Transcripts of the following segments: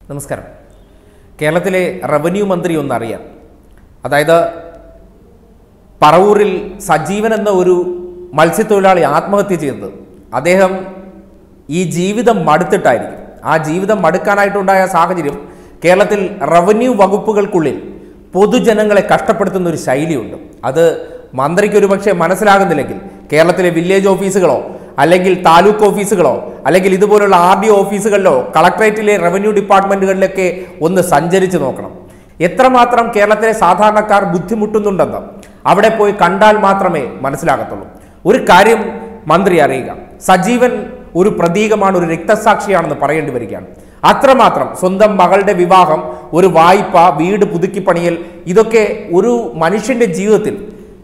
നമസ്കാരം കേരളത്തിലെ റവന്യൂ മന്ത്രി ഒന്നറിയാം അതായത് പറവൂരിൽ സജീവൻ എന്ന ഒരു മത്സ്യത്തൊഴിലാളി ആത്മഹത്യ ചെയ്തത് അദ്ദേഹം ഈ ജീവിതം മടുത്തിട്ടായിരിക്കും ആ ജീവിതം മടുക്കാനായിട്ടുണ്ടായ സാഹചര്യം കേരളത്തിൽ റവന്യൂ വകുപ്പുകൾക്കുള്ളിൽ പൊതുജനങ്ങളെ കഷ്ടപ്പെടുത്തുന്ന ഒരു ശൈലിയുണ്ട് അത് മന്ത്രിക്ക് ഒരു പക്ഷേ മനസ്സിലാകുന്നില്ലെങ്കിൽ കേരളത്തിലെ വില്ലേജ് ഓഫീസുകളോ അല്ലെങ്കിൽ താലൂക്ക് ഓഫീസുകളോ അല്ലെങ്കിൽ ഇതുപോലുള്ള ആർ ഡി ഓഫീസുകളിലോ കളക്ടറേറ്റിലെ റവന്യൂ ഡിപ്പാർട്ട്മെന്റുകളിലൊക്കെ ഒന്ന് സഞ്ചരിച്ച് നോക്കണം എത്രമാത്രം കേരളത്തിലെ സാധാരണക്കാർ ബുദ്ധിമുട്ടുന്നുണ്ടെന്ന് അവിടെ പോയി കണ്ടാൽ മാത്രമേ മനസ്സിലാകത്തുള്ളൂ ഒരു കാര്യം മന്ത്രി അറിയുക സജീവൻ ഒരു പ്രതീകമാണ് ഒരു രക്തസാക്ഷിയാണെന്ന് പറയേണ്ടി വരികയാണ് അത്രമാത്രം സ്വന്തം മകളുടെ വിവാഹം ഒരു വായ്പ വീട് പുതുക്കിപ്പണിയൽ ഇതൊക്കെ ഒരു മനുഷ്യന്റെ ജീവിതത്തിൽ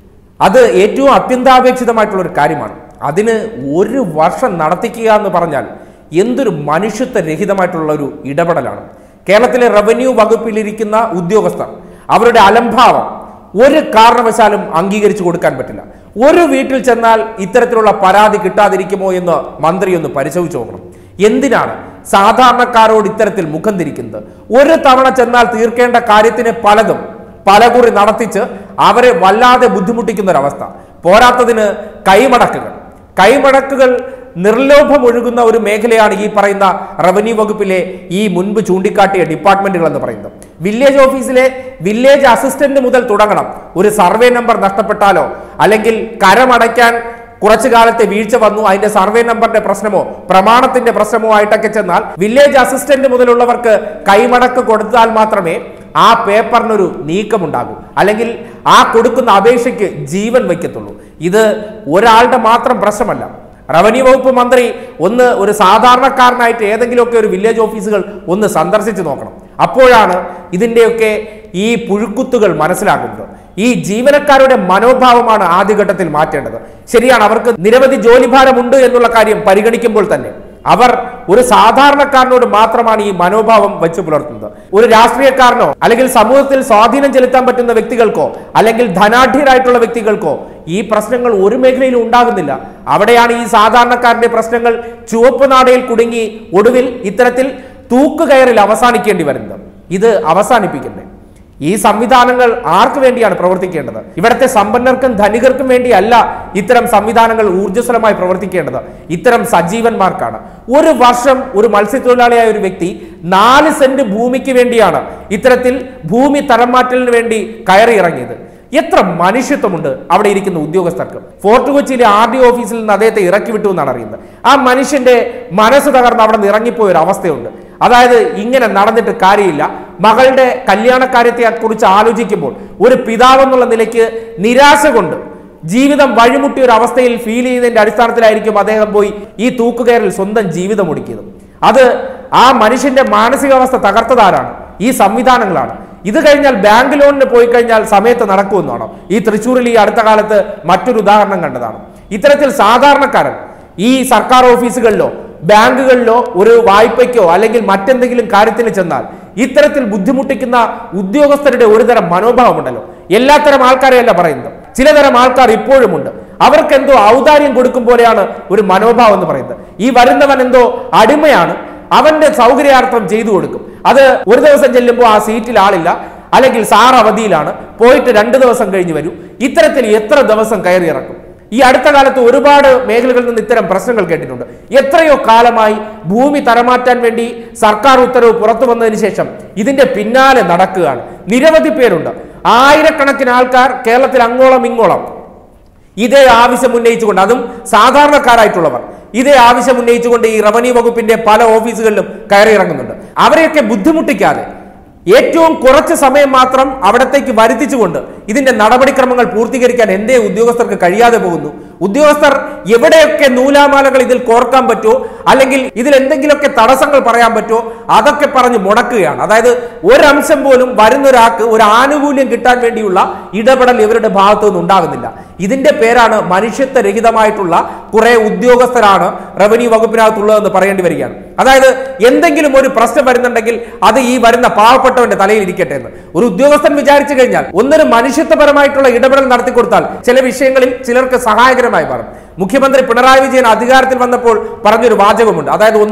അത് ഏറ്റവും അത്യന്താപേക്ഷിതമായിട്ടുള്ള ഒരു കാര്യമാണ് അതിന് ഒരു വർഷം നടത്തിക്കുക എന്ന് പറഞ്ഞാൽ എന്തൊരു മനുഷ്യത്വ രഹിതമായിട്ടുള്ള ഒരു ഇടപെടലാണ് കേരളത്തിലെ റവന്യൂ വകുപ്പിലിരിക്കുന്ന ഉദ്യോഗസ്ഥർ അവരുടെ അലംഭാവം ഒരു കാരണവശാലും അംഗീകരിച്ചു കൊടുക്കാൻ പറ്റില്ല ഒരു വീട്ടിൽ ചെന്നാൽ ഇത്തരത്തിലുള്ള പരാതി കിട്ടാതിരിക്കുമോ എന്ന് മന്ത്രി ഒന്ന് പരിശോധിച്ച് നോക്കണം എന്തിനാണ് സാധാരണക്കാരോട് ഇത്തരത്തിൽ മുഖം തിരിക്കുന്നത് ഒരു തവണ ചെന്നാൽ തീർക്കേണ്ട കാര്യത്തിന് പലതും പലകുറി നടത്തിച്ച് അവരെ വല്ലാതെ ബുദ്ധിമുട്ടിക്കുന്ന ഒരവസ്ഥ പോരാത്തതിന് കൈമടക്കുകൾ കൈമടക്കുകൾ നിർലോഭം ഒഴുകുന്ന ഒരു മേഖലയാണ് ഈ പറയുന്ന റവന്യൂ വകുപ്പിലെ ഈ മുൻപ് ചൂണ്ടിക്കാട്ടിയ ഡിപ്പാർട്ട്മെന്റുകൾ എന്ന് പറയുന്നത് വില്ലേജ് ഓഫീസിലെ വില്ലേജ് അസിസ്റ്റന്റ് മുതൽ തുടങ്ങണം ഒരു സർവേ നമ്പർ നഷ്ടപ്പെട്ടാലോ അല്ലെങ്കിൽ കരമടയ്ക്കാൻ കുറച്ചു കാലത്തെ വീഴ്ച വന്നു അതിന്റെ സർവേ നമ്പറിന്റെ പ്രശ്നമോ പ്രമാണത്തിന്റെ പ്രശ്നമോ ആയിട്ടൊക്കെ ചെന്നാൽ വില്ലേജ് അസിസ്റ്റന്റ് മുതലുള്ളവർക്ക് കൈമടക്ക് കൊടുത്താൽ മാത്രമേ ആ പേപ്പറിനൊരു നീക്കമുണ്ടാകൂ അല്ലെങ്കിൽ ആ കൊടുക്കുന്ന അപേക്ഷയ്ക്ക് ജീവൻ വയ്ക്കത്തുള്ളൂ ഇത് ഒരാളുടെ മാത്രം പ്രശ്നമല്ല റവന്യൂ വകുപ്പ് മന്ത്രി ഒന്ന് ഒരു സാധാരണക്കാരനായിട്ട് ഏതെങ്കിലുമൊക്കെ ഒരു വില്ലേജ് ഓഫീസുകൾ ഒന്ന് സന്ദർശിച്ച് നോക്കണം അപ്പോഴാണ് ഇതിൻ്റെയൊക്കെ ഈ പുഴുക്കുത്തുകൾ മനസ്സിലാകുന്നത് ഈ ജീവനക്കാരുടെ മനോഭാവമാണ് ആദ്യഘട്ടത്തിൽ മാറ്റേണ്ടത് ശരിയാണ് അവർക്ക് നിരവധി ജോലിഭാരമുണ്ട് എന്നുള്ള കാര്യം പരിഗണിക്കുമ്പോൾ തന്നെ അവർ ഒരു സാധാരണക്കാരനോട് മാത്രമാണ് ഈ മനോഭാവം വെച്ച് പുലർത്തുന്നത് ഒരു രാഷ്ട്രീയക്കാരനോ അല്ലെങ്കിൽ സമൂഹത്തിൽ സ്വാധീനം ചെലുത്താൻ പറ്റുന്ന വ്യക്തികൾക്കോ അല്ലെങ്കിൽ ധനാഢ്യരായിട്ടുള്ള വ്യക്തികൾക്കോ ഈ പ്രശ്നങ്ങൾ ഒരു മേഖലയിലും ഉണ്ടാകുന്നില്ല അവിടെയാണ് ഈ സാധാരണക്കാരന്റെ പ്രശ്നങ്ങൾ ചുവപ്പ് നാടയിൽ കുടുങ്ങി ഒടുവിൽ ഇത്തരത്തിൽ തൂക്കുകയറിൽ അവസാനിക്കേണ്ടി വരുന്നത് ഇത് അവസാനിപ്പിക്കണ്ടേ ഈ സംവിധാനങ്ങൾ ആർക്ക് വേണ്ടിയാണ് പ്രവർത്തിക്കേണ്ടത് ഇവിടുത്തെ സമ്പന്നർക്കും ധനികർക്കും വേണ്ടിയല്ല ഇത്തരം സംവിധാനങ്ങൾ ഊർജ്ജസ്വലമായി പ്രവർത്തിക്കേണ്ടത് ഇത്തരം സജീവന്മാർക്കാണ് ഒരു വർഷം ഒരു മത്സ്യത്തൊഴിലാളിയായ ഒരു വ്യക്തി നാല് സെന്റ് ഭൂമിക്ക് വേണ്ടിയാണ് ഇത്തരത്തിൽ ഭൂമി തരം മാറ്റലിന് വേണ്ടി കയറി ഇറങ്ങിയത് എത്ര മനുഷ്യത്വമുണ്ട് അവിടെ ഇരിക്കുന്ന ഉദ്യോഗസ്ഥർക്ക് ഫോർട്ട് കൊച്ചിയിലെ ആർ ഡി ഓഫീസിൽ നിന്ന് അദ്ദേഹത്തെ ഇറക്കി വിട്ടു എന്നാണ് അറിയുന്നത് ആ മനുഷ്യന്റെ മനസ്സ് തകർന്ന് അവിടെ നിന്ന് ഇറങ്ങിപ്പോയ ഒരു അവസ്ഥയുണ്ട് അതായത് ഇങ്ങനെ നടന്നിട്ട് കാര്യമില്ല മകളുടെ കല്യാണക്കാര്യത്തെ കുറിച്ച് ആലോചിക്കുമ്പോൾ ഒരു പിതാവ് എന്നുള്ള നിലയ്ക്ക് നിരാശ കൊണ്ട് ജീവിതം വഴിമുട്ടിയ ഒരു അവസ്ഥയിൽ ഫീൽ ചെയ്യുന്നതിന്റെ അടിസ്ഥാനത്തിലായിരിക്കും അദ്ദേഹം പോയി ഈ തൂക്കുകയറിൽ സ്വന്തം ജീവിതം ഒടുക്കിയത് അത് ആ മനുഷ്യന്റെ മാനസികാവസ്ഥ തകർത്തതാരാണ് ഈ സംവിധാനങ്ങളാണ് ഇത് കഴിഞ്ഞാൽ ബാങ്ക് ലോണിന് പോയി കഴിഞ്ഞാൽ സമയത്ത് നടക്കുമെന്നാണോ ഈ തൃശ്ശൂരിൽ ഈ അടുത്ത കാലത്ത് മറ്റൊരു ഉദാഹരണം കണ്ടതാണ് ഇത്തരത്തിൽ സാധാരണക്കാരൻ ഈ സർക്കാർ ഓഫീസുകളിലോ ബാങ്കുകളിലോ ഒരു വായ്പയ്ക്കോ അല്ലെങ്കിൽ മറ്റെന്തെങ്കിലും കാര്യത്തിന് ചെന്നാൽ ഇത്തരത്തിൽ ബുദ്ധിമുട്ടിക്കുന്ന ഉദ്യോഗസ്ഥരുടെ ഒരുതരം മനോഭാവമുണ്ടല്ലോ എല്ലാത്തരം ആൾക്കാരെയല്ല പറയുന്നത് ചിലതരം ആൾക്കാർ ഇപ്പോഴുമുണ്ട് അവർക്ക് എന്തോ ഔദാര്യം കൊടുക്കും പോലെയാണ് ഒരു മനോഭാവം എന്ന് പറയുന്നത് ഈ വരുന്നവൻ എന്തോ അടിമയാണ് അവന്റെ സൗകര്യാർത്ഥം ചെയ്തു കൊടുക്കും അത് ഒരു ദിവസം ചെല്ലുമ്പോൾ ആ സീറ്റിൽ ആളില്ല അല്ലെങ്കിൽ സാർ അവധിയിലാണ് പോയിട്ട് രണ്ട് ദിവസം കഴിഞ്ഞ് വരും ഇത്തരത്തിൽ എത്ര ദിവസം കയറി ഇറക്കും ഈ അടുത്ത കാലത്ത് ഒരുപാട് മേഖലകളിൽ നിന്ന് ഇത്തരം പ്രശ്നങ്ങൾ കേട്ടിട്ടുണ്ട് എത്രയോ കാലമായി ഭൂമി തരമാറ്റാൻ വേണ്ടി സർക്കാർ ഉത്തരവ് പുറത്തു വന്നതിന് ശേഷം ഇതിന്റെ പിന്നാലെ നടക്കുകയാണ് നിരവധി പേരുണ്ട് ആയിരക്കണക്കിന് ആൾക്കാർ കേരളത്തിൽ അങ്ങോളം ഇങ്ങോളം ഇതേ ആവശ്യം ഉന്നയിച്ചുകൊണ്ട് അതും സാധാരണക്കാരായിട്ടുള്ളവർ ഇതേ ആവശ്യം ഉന്നയിച്ചുകൊണ്ട് ഈ റവന്യൂ വകുപ്പിന്റെ പല ഓഫീസുകളിലും കയറി ഇറങ്ങുന്നുണ്ട് അവരെയൊക്കെ ബുദ്ധിമുട്ടിക്കാതെ ഏറ്റവും കുറച്ച് സമയം മാത്രം അവിടത്തേക്ക് വരുത്തിച്ചുകൊണ്ട് ഇതിന്റെ നടപടിക്രമങ്ങൾ പൂർത്തീകരിക്കാൻ എന്തേ ഉദ്യോഗസ്ഥർക്ക് കഴിയാതെ പോകുന്നു ഉദ്യോഗസ്ഥർ എവിടെയൊക്കെ നൂലാമാലകൾ ഇതിൽ കോർക്കാൻ പറ്റുമോ അല്ലെങ്കിൽ ഇതിൽ എന്തെങ്കിലുമൊക്കെ തടസ്സങ്ങൾ പറയാൻ പറ്റുമോ അതൊക്കെ പറഞ്ഞ് മുടക്കുകയാണ് അതായത് ഒരംശം പോലും വരുന്ന ഒരാൾക്ക് ഒരു ആനുകൂല്യം കിട്ടാൻ വേണ്ടിയുള്ള ഇടപെടൽ ഇവരുടെ ഭാഗത്തു നിന്ന് ഉണ്ടാകുന്നില്ല ഇതിന്റെ പേരാണ് മനുഷ്യത്വരഹിതമായിട്ടുള്ള കുറെ ഉദ്യോഗസ്ഥരാണ് റവന്യൂ വകുപ്പിനകത്തുള്ളതെന്ന് പറയേണ്ടി വരികയാണ് അതായത് എന്തെങ്കിലും ഒരു പ്രശ്നം വരുന്നുണ്ടെങ്കിൽ അത് ഈ വരുന്ന പാവപ്പെട്ടവന്റെ തലയിൽ ഇരിക്കട്ടെ എന്ന് ഒരു ഉദ്യോഗസ്ഥൻ വിചാരിച്ചു കഴിഞ്ഞാൽ ഒന്നൊരു മനുഷ്യത്വപരമായിട്ടുള്ള ഇടപെടൽ നടത്തി കൊടുത്താൽ ചില വിഷയങ്ങളിൽ ചിലർക്ക് സഹായകരമായി മാറും മുഖ്യമന്ത്രി പിണറായി വിജയൻ അധികാരത്തിൽ വന്നപ്പോൾ പറഞ്ഞൊരു വാചകമുണ്ട് അതായത് ഒന്നാം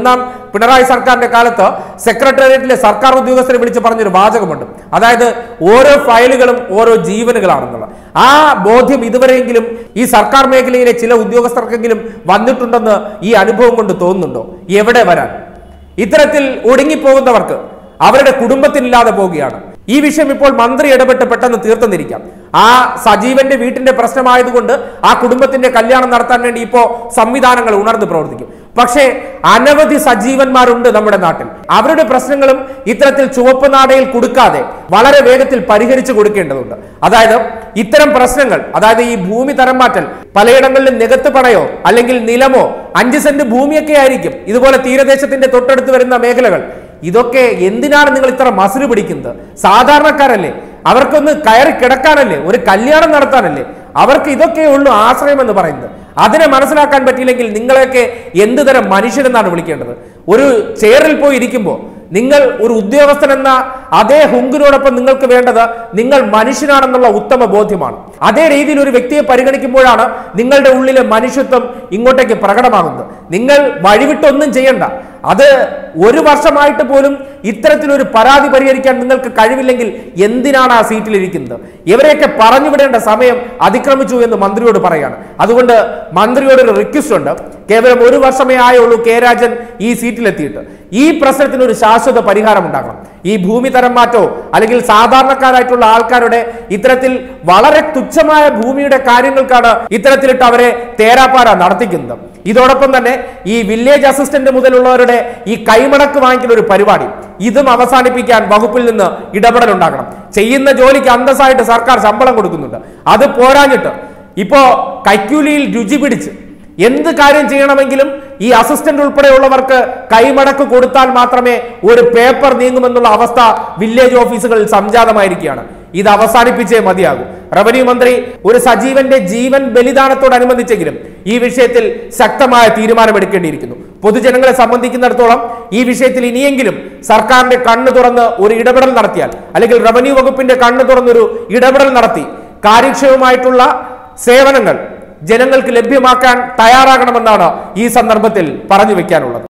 പിണറായി സർക്കാരിന്റെ കാലത്ത് സെക്രട്ടേറിയറ്റിലെ സർക്കാർ ഉദ്യോഗസ്ഥരെ വിളിച്ച് പറഞ്ഞൊരു വാചകമുണ്ട് അതായത് ഓരോ ഫയലുകളും ഓരോ ജീവനുകളാണെന്നുള്ളത് ആ ബോധ്യം ഇതുവരെയെങ്കിലും ഈ സർക്കാർ മേഖലയിലെ ചില ഉദ്യോഗസ്ഥർക്കെങ്കിലും വന്നിട്ടുണ്ടെന്ന് ഈ അനുഭവം കൊണ്ട് തോന്നുന്നുണ്ടോ എവിടെ വരാൻ ഇത്തരത്തിൽ ഒടുങ്ങിപ്പോകുന്നവർക്ക് അവരുടെ കുടുംബത്തിനില്ലാതെ പോവുകയാണ് ഈ വിഷയം ഇപ്പോൾ മന്ത്രി ഇടപെട്ട് പെട്ടെന്ന് തീർത്തെന്നിരിക്കാം ആ സജീവന്റെ വീട്ടിന്റെ പ്രശ്നമായതുകൊണ്ട് ആ കുടുംബത്തിന്റെ കല്യാണം നടത്താൻ വേണ്ടി ഇപ്പോ സംവിധാനങ്ങൾ ഉണർന്ന് പ്രവർത്തിക്കും പക്ഷേ അനവധി സജീവന്മാരുണ്ട് നമ്മുടെ നാട്ടിൽ അവരുടെ പ്രശ്നങ്ങളും ഇത്തരത്തിൽ ചുവപ്പ് നാടയിൽ കൊടുക്കാതെ വളരെ വേഗത്തിൽ പരിഹരിച്ചു കൊടുക്കേണ്ടതുണ്ട് അതായത് ഇത്തരം പ്രശ്നങ്ങൾ അതായത് ഈ ഭൂമി തരം മാറ്റൽ പലയിടങ്ങളിലും നികത്ത് പണയോ അല്ലെങ്കിൽ നിലമോ അഞ്ച് സെന്റ് ഭൂമിയൊക്കെ ആയിരിക്കും ഇതുപോലെ തീരദേശത്തിന്റെ തൊട്ടടുത്ത് വരുന്ന മേഖലകൾ ഇതൊക്കെ എന്തിനാണ് നിങ്ങൾ ഇത്ര മസിൽ പിടിക്കുന്നത് സാധാരണക്കാരല്ലേ അവർക്കൊന്ന് കയറി കിടക്കാനല്ലേ ഒരു കല്യാണം നടത്താനല്ലേ അവർക്ക് ഇതൊക്കെ ഉള്ളൂ ആശ്രയം എന്ന് പറയുന്നത് അതിനെ മനസ്സിലാക്കാൻ പറ്റിയില്ലെങ്കിൽ നിങ്ങളെയൊക്കെ എന്ത് തരം മനുഷ്യരെന്നാണ് വിളിക്കേണ്ടത് ഒരു ചെയറിൽ പോയി ഇരിക്കുമ്പോൾ നിങ്ങൾ ഒരു ഉദ്യോഗസ്ഥൻ എന്ന അതേ ഹുങ്കിനോടൊപ്പം നിങ്ങൾക്ക് വേണ്ടത് നിങ്ങൾ മനുഷ്യനാണെന്നുള്ള ഉത്തമ ബോധ്യമാണ് അതേ രീതിയിൽ ഒരു വ്യക്തിയെ പരിഗണിക്കുമ്പോഴാണ് നിങ്ങളുടെ ഉള്ളിലെ മനുഷ്യത്വം ഇങ്ങോട്ടേക്ക് പ്രകടമാകുന്നത് നിങ്ങൾ വഴിവിട്ടൊന്നും ചെയ്യണ്ട അത് ഒരു വർഷമായിട്ട് പോലും ഇത്തരത്തിലൊരു പരാതി പരിഹരിക്കാൻ നിങ്ങൾക്ക് കഴിവില്ലെങ്കിൽ എന്തിനാണ് ആ സീറ്റിൽ ഇരിക്കുന്നത് ഇവരെയൊക്കെ പറഞ്ഞുവിടേണ്ട സമയം അതിക്രമിച്ചു എന്ന് മന്ത്രിയോട് പറയാണ് അതുകൊണ്ട് മന്ത്രിയോട് ഒരു റിക്വസ്റ്റ് ഉണ്ട് കേവലം ഒരു വർഷമേ ആയുള്ളൂ കെ രാജൻ ഈ സീറ്റിലെത്തിയിട്ട് ഈ പ്രശ്നത്തിന് ഒരു ശാശ്വത പരിഹാരം ഉണ്ടാക്കണം ഈ ഭൂമി തരം മാറ്റോ അല്ലെങ്കിൽ സാധാരണക്കാരായിട്ടുള്ള ആൾക്കാരുടെ ഇത്തരത്തിൽ വളരെ തുച്ഛമായ ഭൂമിയുടെ കാര്യങ്ങൾക്കാണ് ഇത്തരത്തിലിട്ട് അവരെ തേരാപ്പാര നടത്തിക്കുന്നത് ഇതോടൊപ്പം തന്നെ ഈ വില്ലേജ് അസിസ്റ്റന്റ് മുതലുള്ളവരുടെ ഈ കൈമടക്ക് വാങ്ങിക്കുന്ന ഒരു പരിപാടി ഇതും അവസാനിപ്പിക്കാൻ വകുപ്പിൽ നിന്ന് ഇടപെടൽ ഉണ്ടാക്കണം ചെയ്യുന്ന ജോലിക്ക് അന്തസ്സായിട്ട് സർക്കാർ ശമ്പളം കൊടുക്കുന്നുണ്ട് അത് പോരാഞ്ഞിട്ട് ഇപ്പോ കൈക്കൂലിയിൽ രുചി പിടിച്ച് എന്ത് കാര്യം ചെയ്യണമെങ്കിലും ഈ അസിസ്റ്റന്റ് ഉൾപ്പെടെയുള്ളവർക്ക് കൈമടക്ക് കൊടുത്താൽ മാത്രമേ ഒരു പേപ്പർ നീങ്ങുമെന്നുള്ള അവസ്ഥ വില്ലേജ് ഓഫീസുകളിൽ സംജാതമായിരിക്കുകയാണ് ഇത് അവസാനിപ്പിച്ചേ മതിയാകൂ റവന്യൂ മന്ത്രി ഒരു സജീവന്റെ ജീവൻ ബലിദാനത്തോടനുബന്ധിച്ചെങ്കിലും ഈ വിഷയത്തിൽ ശക്തമായ തീരുമാനമെടുക്കേണ്ടിയിരിക്കുന്നു പൊതുജനങ്ങളെ സംബന്ധിക്കുന്നിടത്തോളം ഈ വിഷയത്തിൽ ഇനിയെങ്കിലും സർക്കാരിന്റെ കണ്ണു തുറന്ന് ഒരു ഇടപെടൽ നടത്തിയാൽ അല്ലെങ്കിൽ റവന്യൂ വകുപ്പിന്റെ കണ്ണു തുറന്നൊരു ഇടപെടൽ നടത്തി കാര്യക്ഷമമായിട്ടുള്ള സേവനങ്ങൾ ജനങ്ങൾക്ക് ലഭ്യമാക്കാൻ തയ്യാറാകണമെന്നാണ് ഈ സന്ദർഭത്തിൽ പറഞ്ഞു വെക്കാനുള്ളത്